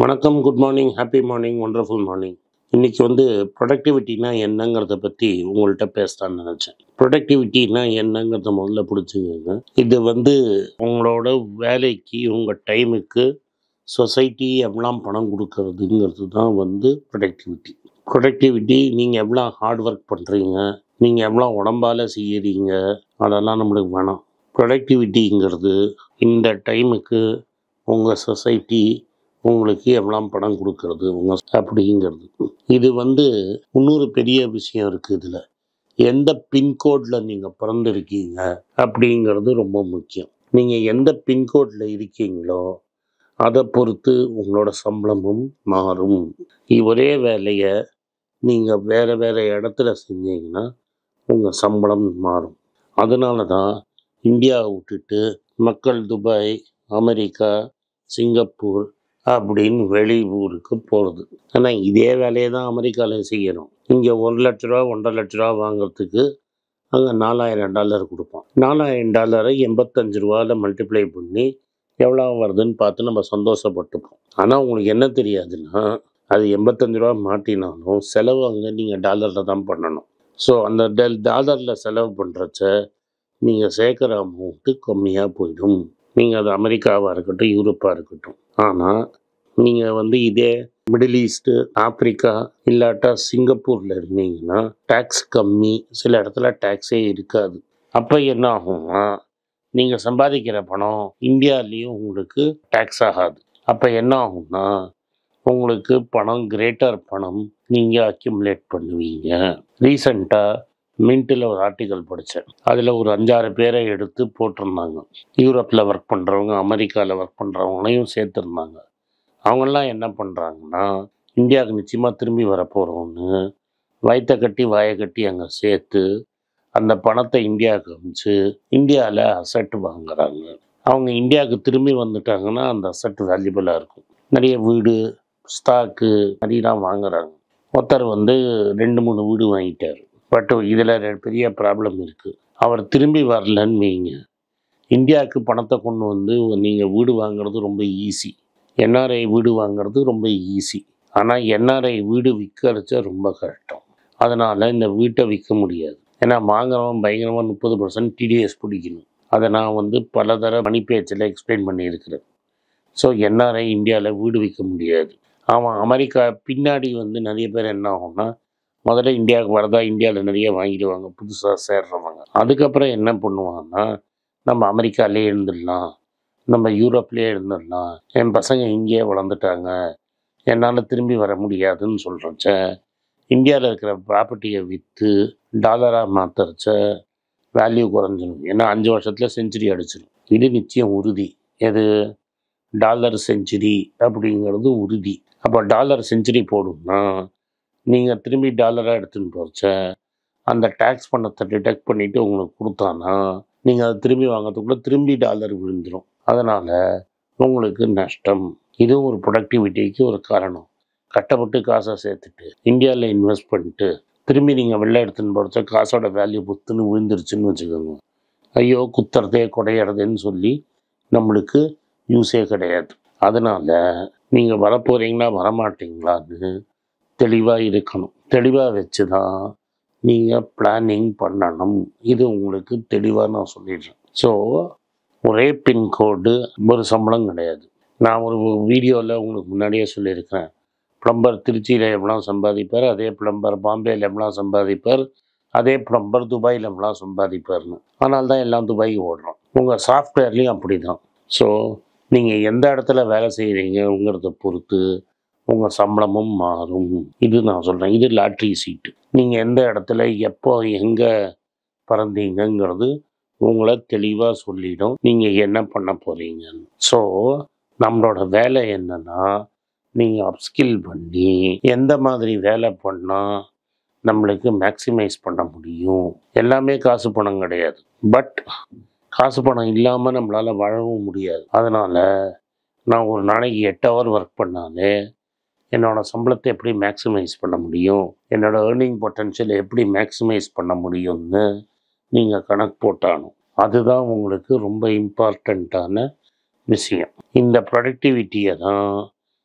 வணக்கம் good morning happy morning wonderful morning இன்னைக்கு வந்து ப்ரொடக்டிவிட்டினா என்னங்கிறத பற்றி உங்கள்கிட்ட பேசலாம்னு நினச்சேன் ப்ரொடக்டிவிட்டினா என்னங்கிறத முதல்ல பிடிச்சிக்கோங்க இது வந்து உங்களோட வேலைக்கு உங்கள் டைமுக்கு சொசைட்டி எவ்வளோ பணம் கொடுக்கறதுங்கிறது தான் வந்து ப்ரொடக்டிவிட்டி ப்ரொடக்டிவிட்டி நீங்கள் எவ்வளோ ஹார்ட் ஒர்க் பண்ணுறீங்க நீங்கள் எவ்வளோ உடம்பால் செய்யறீங்க அதெல்லாம் நம்மளுக்கு வேணாம் ப்ரொடக்டிவிட்டிங்கிறது இந்த டைமுக்கு உங்கள் சொசைட்டி உங்களுக்கு எவ்வளோ பணம் கொடுக்கறது உங்க அப்படிங்கிறது இது வந்து இன்னொரு பெரிய விஷயம் இருக்குது இதில் எந்த பின்கோடில் நீங்கள் பிறந்திருக்கீங்க அப்படிங்கிறது ரொம்ப முக்கியம் நீங்கள் எந்த பின்கோடில் இருக்கீங்களோ அதை பொறுத்து உங்களோட சம்பளமும் மாறும் இ- ஒரே வேலையை நீங்கள் வேறு வேறு இடத்துல செஞ்சீங்கன்னா உங்கள் சம்பளம் மாறும் அதனால தான் இந்தியாவை விட்டுட்டு மக்கள் துபாய் அமெரிக்கா சிங்கப்பூர் அப்படின்னு வெளியூருக்கு போகிறது ஆனால் இதே வேலையை தான் அமெரிக்காவில் செய்யணும் இங்கே ஒரு லட்ச ரூபா ஒன்றரை லட்ச ரூபா வாங்குறதுக்கு அங்கே நாலாயிரம் டாலர் கொடுப்பான் நாலாயிரம் டாலரை எண்பத்தஞ்சு ரூபாவில் மல்டிப்ளை பண்ணி எவ்வளோ வருதுன்னு பார்த்து நம்ம சந்தோஷப்பட்டுப்போம் ஆனால் உங்களுக்கு என்ன தெரியாதுன்னா அது எண்பத்தஞ்சு ரூபா மாட்டினாலும் செலவு அங்கே நீங்கள் டாலரில் தான் பண்ணணும் ஸோ அந்த டெல் டாலரில் செலவு பண்ணுறச்ச நீங்கள் சேர்க்குற அமௌண்ட்டு கம்மியாக போயிடும் நீங்கள் அது அமெரிக்காவாக இருக்கட்டும் யூரோப்பாக இருக்கட்டும் ஆனால் நீங்கள் வந்து இதே மிடில் ஈஸ்ட்டு ஆப்பிரிக்கா இல்லாட்டா சிங்கப்பூரில் இருந்தீங்கன்னா டேக்ஸ் கம்மி சில இடத்துல டேக்ஸே இருக்காது அப்போ என்ன ஆகும்னா நீங்கள் சம்பாதிக்கிற பணம் இந்தியாலேயும் உங்களுக்கு டேக்ஸ் ஆகாது அப்போ என்ன ஆகும்னா உங்களுக்கு பணம் கிரேட்டர் பணம் நீங்கள் அக்யூமுலேட் பண்ணுவீங்க ரீசண்டாக மின்ட்டில் ஒரு ஆர்டிக்கல் படித்தேன் அதில் ஒரு அஞ்சாறு பேரை எடுத்து போட்டிருந்தாங்க யூரோப்பில் ஒர்க் பண்ணுறவங்க அமெரிக்காவில் ஒர்க் பண்ணுறவங்களையும் சேர்த்துருந்தாங்க அவங்கெல்லாம் என்ன பண்ணுறாங்கன்னா இந்தியாவுக்கு நிச்சயமாக திரும்பி வரப்போகிறோன்னு வயிற்ற கட்டி வாயை கட்டி அங்கே சேர்த்து அந்த பணத்தை இந்தியாவுக்கு அனுப்பிச்சு இந்தியாவில் அசட் வாங்குறாங்க அவங்க இந்தியாவுக்கு திரும்பி வந்துட்டாங்கன்னா அந்த அசட் வேல்யூபிளாக இருக்கும் நிறைய வீடு ஸ்டாக்கு நிறையலாம் வாங்குறாங்க ஒருத்தர் வந்து ரெண்டு மூணு வீடு வாங்கிட்டார் பட் இதில் பெரிய ப்ராப்ளம் இருக்குது அவர் திரும்பி வரலன்னு வைங்க இந்தியாவுக்கு பணத்தை கொண்டு வந்து நீங்கள் வீடு வாங்குறது ரொம்ப ஈஸி என்ஆர்ஐ வீடு வாங்குறது ரொம்ப ஈஸி ஆனால் என்ஆர்ஐ வீடு விற்கிறச்ச ரொம்ப கஷ்டம் அதனால் இந்த வீட்டை விற்க முடியாது ஏன்னா வாங்குறவன் பயங்கரமாக முப்பது பர்சன்ட் டிடிஎஸ் பிடிக்கணும் அதை நான் வந்து பலதர மணி பேச்சில் எக்ஸ்பிளைன் பண்ணியிருக்கிறேன் ஸோ என்ஆர்ஐ இந்தியாவில் வீடு விற்க முடியாது அவன் அமெரிக்கா பின்னாடி வந்து நிறைய பேர் என்ன ஆகும்னா முதல்ல இந்தியாவுக்கு வரதா இந்தியாவில் நிறைய வாங்கிடுவாங்க புதுசாக சேர்றவங்க அதுக்கப்புறம் என்ன பண்ணுவாங்கன்னா நம்ம அமெரிக்காலே இருந்துடலாம் நம்ம யூரோப்லேயே இருந்துடலாம் என் பசங்க இங்கேயே வளர்ந்துட்டாங்க என்னால் திரும்பி வர முடியாதுன்னு சொல்கிறச்ச இந்தியாவில் இருக்கிற ப்ராப்பர்ட்டியை விற்று டாலராக மாற்றுறச்ச வேல்யூ குறைஞ்சிடும் ஏன்னா அஞ்சு வருஷத்தில் செஞ்சுரி அடிச்சிடும் இது நிச்சயம் உறுதி எது டாலர் செஞ்சுரி அப்படிங்கிறது உறுதி அப்போ டாலர் செஞ்சுரி போடும்னா நீங்கள் திரும்பி டாலராக எடுத்துன்னு போகிறச்ச அந்த டேக்ஸ் பணத்தை டிடெக்ட் பண்ணிவிட்டு உங்களுக்கு கொடுத்தானா நீங்கள் அதை திரும்பி வாங்குறதுக்குள்ள திரும்பி டாலர் விழுந்துடும் அதனால் உங்களுக்கு நஷ்டம் இதுவும் ஒரு ப்ரொடக்டிவிட்டிக்கு ஒரு காரணம் கட்டப்பட்டு காசை சேர்த்துட்டு இந்தியாவில் இன்வெஸ்ட் பண்ணிட்டு திரும்பி நீங்கள் வெளில எடுத்துன்னு போகிறச்ச காசோட வேல்யூ புத்துன்னு விழுந்துருச்சுன்னு வச்சுக்கோங்க ஐயோ குத்துறதே குடையிறதுன்னு சொல்லி நம்மளுக்கு யூஸே கிடையாது அதனால் நீங்கள் வரப்போகிறீங்களா வரமாட்டீங்களான்னு தெளிவாக இருக்கணும் தெளிவாக வச்சு தான் நீங்கள் பிளானிங் பண்ணணும் இது உங்களுக்கு தெளிவாக நான் சொல்லிடுறேன் ஸோ ஒரே பின்கோடு ஒரு சம்பளம் கிடையாது நான் ஒரு வீடியோவில் உங்களுக்கு முன்னாடியே சொல்லியிருக்கிறேன் ப்ளம்பர் திருச்சியில் எவ்வளோ சம்பாதிப்பார் அதே ப்ளம்பர் பாம்பேயில் எவ்வளோ சம்பாதிப்பார் அதே ப்ளம்பர் துபாயில் எவ்வளோ சம்பாதிப்பார்னு ஆனால் தான் எல்லாம் துபாய் ஓடுறோம் உங்கள் சாஃப்ட்வேர்லேயும் அப்படி தான் ஸோ நீங்கள் எந்த இடத்துல வேலை செய்கிறீங்கிறத பொறுத்து உங்கள் சம்பளமும் மாறும் இது நான் சொல்கிறேன் இது லாட்ரி சீட்டு நீங்கள் எந்த இடத்துல எப்போ எங்கே பிறந்தீங்கங்கிறது உங்களை தெளிவாக சொல்லிடும் நீங்கள் என்ன பண்ண போகிறீங்கன்னு ஸோ நம்மளோட வேலை என்னன்னா நீங்கள் அப்ஸ்கில் பண்ணி எந்த மாதிரி வேலை பண்ணால் நம்மளுக்கு மேக்ஸிமைஸ் பண்ண முடியும் எல்லாமே காசு பணம் கிடையாது பட் காசு பணம் இல்லாமல் நம்மளால் வாழவும் முடியாது அதனால் நான் ஒரு நாளைக்கு எட்டு ஹவர் ஒர்க் பண்ணாலே என்னோட சம்பளத்தை எப்படி மேக்ஸிமைஸ் பண்ண முடியும் என்னோட ஏர்னிங் பொட்டன்ஷியல் எப்படி மேக்ஸிமைஸ் பண்ண முடியும்னு நீங்கள் கணக்கு போட்டாலும் அதுதான் உங்களுக்கு ரொம்ப இம்பார்ட்டண்ட்டான விஷயம் இந்த ப்ரொடக்டிவிட்டியை தான்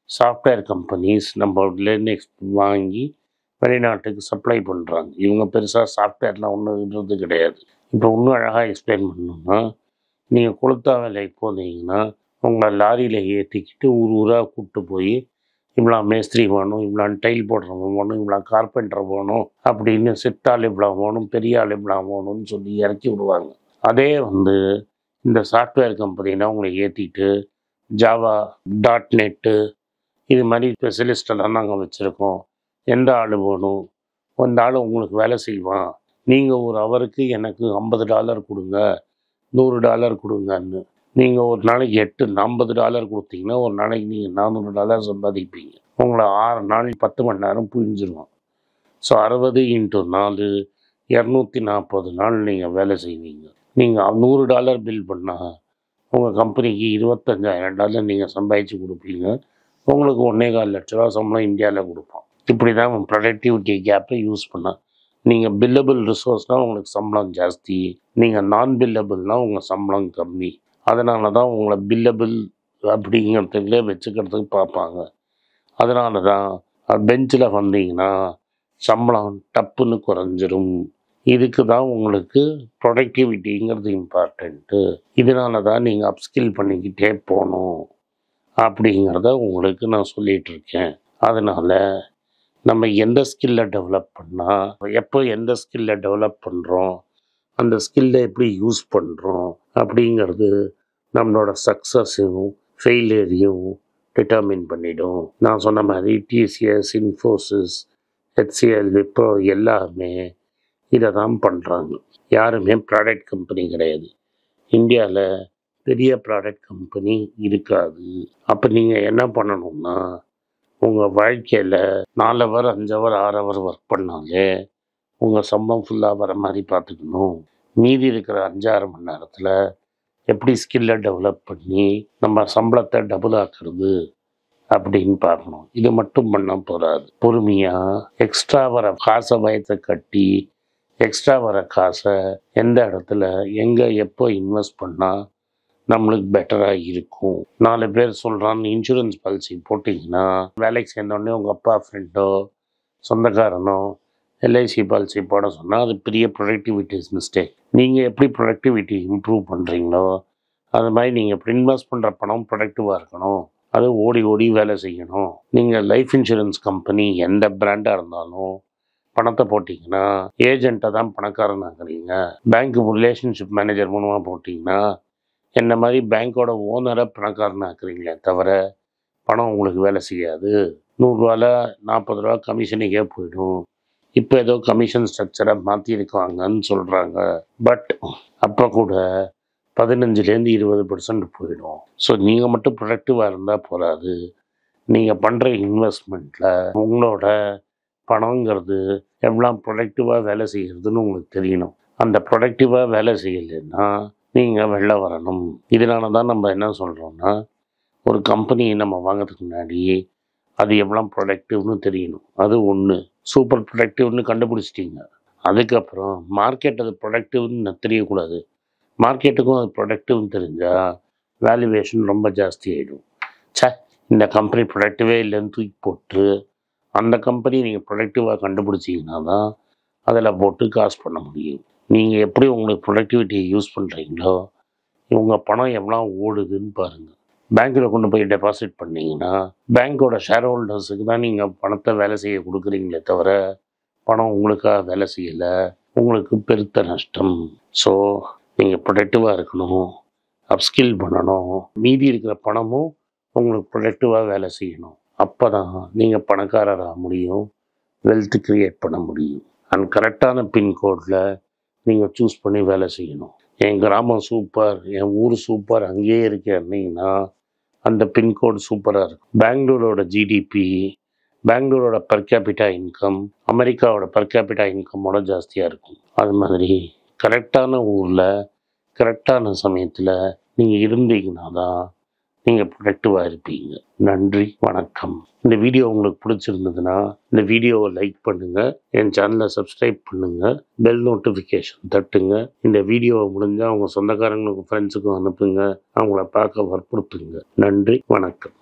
சாஃப்ட்வேர் கம்பெனிஸ் நம்மலேருந்து எக்ஸ் வாங்கி வெளிநாட்டுக்கு சப்ளை பண்ணுறாங்க இவங்க பெருசாக சாஃப்ட்வேர்லாம் ஒன்றுன்றது கிடையாது இப்போ இன்னும் அழகாக எக்ஸ்பிளைன் பண்ணணும்னா நீங்கள் கொளுத்தா வேலைக்கு போனீங்கன்னா உங்களை லாரியில் ஏற்றிக்கிட்டு ஊர் ஊராக கூப்பிட்டு போய் இவ்வளோ மேஸ்திரி வேணும் இவ்வளோ டைல் போடுறவங்க வேணும் இவ்வளோ கார்பெண்டர் வேணும் அப்படின்னு சித்தாள் இவ்வளோ வேணும் பெரிய ஆள் இவ்வளோ வேணும்னு சொல்லி இறக்கி விடுவாங்க அதே வந்து இந்த சாஃப்ட்வேர் கம்பெனினா உங்களை ஏற்றிட்டு ஜாவா டாட் நெட்டு இது மாதிரி ஸ்பெஷலிஸ்ட் எல்லாம் நாங்கள் வச்சுருக்கோம் எந்த ஆள் வேணும் அந்த ஆள் உங்களுக்கு வேலை செய்வான் நீங்கள் ஒரு ஹவருக்கு எனக்கு ஐம்பது டாலர் கொடுங்க நூறு டாலர் கொடுங்கன்னு நீங்கள் ஒரு நாளைக்கு எட்டு ஐம்பது டாலர் கொடுத்தீங்கன்னா ஒரு நாளைக்கு நீங்கள் நானூறு டாலர் சம்பாதிப்பீங்க உங்களை ஆறு நாள் பத்து மணி நேரம் புரிஞ்சிருவான் ஸோ அறுபது இன்ட்டு நாலு இரநூத்தி நாற்பது நாள் நீங்கள் வேலை செய்வீங்க நீங்கள் நூறு டாலர் பில் பண்ணால் உங்கள் கம்பெனிக்கு இருபத்தஞ்சாயிரம் டாலர் நீங்கள் சம்பாதிச்சு கொடுப்பீங்க உங்களுக்கு ஒன்றே கால் லட்ச ரூபா சம்பளம் இந்தியாவில் கொடுப்போம் இப்படி தான் ப்ரொடக்டிவிட்டி கேப்பை யூஸ் பண்ண நீங்கள் பில்லபிள் ரிசோர்ஸ்னால் உங்களுக்கு சம்பளம் ஜாஸ்தி நீங்கள் நான் பில்லபிள்னால் உங்கள் சம்பளம் கம்மி அதனால தான் உங்களை பில்லபிள் அப்படிங்கிறதுக்குள்ளே வச்சுக்கிறதுக்கு பார்ப்பாங்க அதனால தான் பெஞ்சில் வந்தீங்கன்னா சம்பளம் டப்புன்னு குறைஞ்சிரும் இதுக்கு தான் உங்களுக்கு ப்ரொடக்டிவிட்டிங்கிறது இம்பார்ட்டண்ட்டு இதனால தான் நீங்கள் அப்ஸ்கில் பண்ணிக்கிட்டே போகணும் அப்படிங்கிறத உங்களுக்கு நான் சொல்லிகிட்டு இருக்கேன் அதனால் நம்ம எந்த ஸ்கில்லை டெவலப் பண்ணால் எப்போ எந்த ஸ்கில்லை டெவலப் பண்ணுறோம் அந்த ஸ்கில்லை எப்படி யூஸ் பண்ணுறோம் அப்படிங்கிறது நம்மளோட சக்ஸஸையும் ஃபெயிலியரையும் டிட்டர்மின் பண்ணிடும் நான் சொன்ன மாதிரி டிசிஎஸ் இன்ஃபோசிஸ் ஹெச்சிஎல் விப்ரோ எல்லாருமே இதை தான் பண்ணுறாங்க யாருமே ப்ராடக்ட் கம்பெனி கிடையாது இந்தியாவில் பெரிய ப்ராடக்ட் கம்பெனி இருக்காது அப்போ நீங்கள் என்ன பண்ணணும்னா உங்கள் வாழ்க்கையில் நாலு ஹவர் அஞ்சு ஹவர் ஆறு ஹவர் ஒர்க் பண்ணாலே உங்கள் சம்பளம் ஃபுல்லாக வர மாதிரி பார்த்துக்கணும் மீதி இருக்கிற அஞ்சாறு மணி நேரத்தில் எப்படி ஸ்கில்லை டெவலப் பண்ணி நம்ம சம்பளத்தை டபுள் ஆக்குறது அப்படின்னு பார்க்கணும் இது மட்டும் பண்ணால் போகாது பொறுமையாக எக்ஸ்ட்ரா வர காசை வயத்தை கட்டி எக்ஸ்ட்ரா வர காசை எந்த இடத்துல எங்கே எப்போ இன்வெஸ்ட் பண்ணால் நம்மளுக்கு பெட்டராக இருக்கும் நாலு பேர் சொல்கிறான்னு இன்சூரன்ஸ் பாலிசி போட்டிங்கன்னா வேலைக்கு சேர்ந்தோடனே உங்கள் அப்பா ஃப்ரெண்டோ சொந்தக்காரனோ எல்ஐசி பாலிசி போட சொன்னால் அது பெரிய ப்ரொடக்டிவிட்டிஸ் மிஸ்டேக் நீங்கள் எப்படி ப்ரொடக்டிவிட்டி இம்ப்ரூவ் பண்ணுறீங்களோ அது மாதிரி நீங்கள் இப்போ இன்வெஸ்ட் பண்ணுற பணம் ப்ரொடக்டிவாக இருக்கணும் அது ஓடி ஓடி வேலை செய்யணும் நீங்கள் லைஃப் இன்சூரன்ஸ் கம்பெனி எந்த பிராண்டாக இருந்தாலும் பணத்தை போட்டிங்கன்னா ஏஜென்ட்டை தான் பணக்காரன் ஆக்குறீங்க பேங்க் ரிலேஷன்ஷிப் மேனேஜர் மூலமாக போட்டிங்கன்னா என்ன மாதிரி பேங்க்கோட ஓனரை பணக்காரன் ஆக்குறீங்களே தவிர பணம் உங்களுக்கு வேலை செய்யாது நூறுரூவால நாற்பது ரூபா கமிஷனுக்கே போயிடும் இப்போ ஏதோ கமிஷன் ஸ்ட்ரக்சரை மாற்றிருக்காங்கன்னு சொல்கிறாங்க பட் அப்போ கூட பதினஞ்சுலேருந்து இருபது பர்சன்ட் போயிடும் ஸோ நீங்கள் மட்டும் ப்ரொடக்டிவாக இருந்தால் போகாது நீங்கள் பண்ணுற இன்வெஸ்ட்மெண்ட்டில் உங்களோட பணங்கிறது எவ்வளோ ப்ரொடக்டிவாக வேலை செய்கிறதுன்னு உங்களுக்கு தெரியணும் அந்த ப்ரொடக்டிவாக வேலை செய்யலைன்னா நீங்கள் வெளில வரணும் இதனால தான் நம்ம என்ன சொல்கிறோம்னா ஒரு கம்பெனி நம்ம வாங்குறதுக்கு முன்னாடி அது எவ்வளோ ப்ரொடக்டிவ்னு தெரியணும் அது ஒன்று சூப்பர் ப்ரொடக்டிவ்னு கண்டுபிடிச்சிட்டிங்க அதுக்கப்புறம் மார்க்கெட் அது ப்ரொடக்டிவ்னு தெரியக்கூடாது மார்க்கெட்டுக்கும் அது ப்ரொடக்டிவ்னு தெரிஞ்சால் வேல்யூவேஷன் ரொம்ப ஜாஸ்தி ஆகிடும் ச்சே இந்த கம்பெனி ப்ரொடக்டிவே இல்லைன்னு தூக்கி போட்டு அந்த கம்பெனி நீங்கள் ப்ரொடக்டிவாக கண்டுபிடிச்சிங்கன்னா தான் அதில் போட்டு காசு பண்ண முடியும் நீங்கள் எப்படி உங்களுக்கு ப்ரொடக்டிவிட்டியை யூஸ் பண்ணுறீங்களோ உங்கள் பணம் எவ்வளோ ஓடுதுன்னு பாருங்கள் பேங்க்கில் கொண்டு போய் டெபாசிட் பண்ணீங்கன்னா பேங்க்கோட ஷேர் ஹோல்டர்ஸுக்கு தான் நீங்கள் பணத்தை வேலை செய்ய கொடுக்குறீங்களே தவிர பணம் உங்களுக்காக வேலை செய்யலை உங்களுக்கு பெருத்த நஷ்டம் ஸோ நீங்கள் ப்ரொடக்டிவாக இருக்கணும் அப்ஸ்கில் பண்ணணும் மீதி இருக்கிற பணமும் உங்களுக்கு ப்ரொடக்டிவாக வேலை செய்யணும் அப்போ தான் நீங்கள் பணக்காரராக முடியும் வெல்த் கிரியேட் பண்ண முடியும் அண்ட் கரெக்டான பின்கோடில் நீங்கள் சூஸ் பண்ணி வேலை செய்யணும் என் கிராமம் சூப்பர் என் ஊர் சூப்பர் அங்கேயே இருக்கேன்னீங்கன்னா அந்த பின்கோடு சூப்பராக இருக்கும் பெங்களூரோட ஜிடிபி பெங்களூரோட பர் கேபிட்டா இன்கம் அமெரிக்காவோட பர் கேபிட்டா இன்கமோட ஜாஸ்தியாக இருக்கும் அது மாதிரி கரெக்டான ஊரில் கரெக்டான சமயத்தில் நீங்கள் இருந்தீங்கன்னா தான் நீங்கள் ப்ரொடக்டிவாக இருப்பீங்க நன்றி வணக்கம் இந்த வீடியோ உங்களுக்கு பிடிச்சிருந்ததுன்னா இந்த வீடியோவை லைக் பண்ணுங்கள் என் சேனலை சப்ஸ்கிரைப் பண்ணுங்கள் பெல் நோட்டிஃபிகேஷன் தட்டுங்க இந்த வீடியோவை முடிஞ்சால் அவங்க சொந்தக்காரங்களுக்கும் ஃப்ரெண்ட்ஸுக்கும் அனுப்புங்க அவங்கள பார்க்க வற்புறுத்துங்க நன்றி வணக்கம்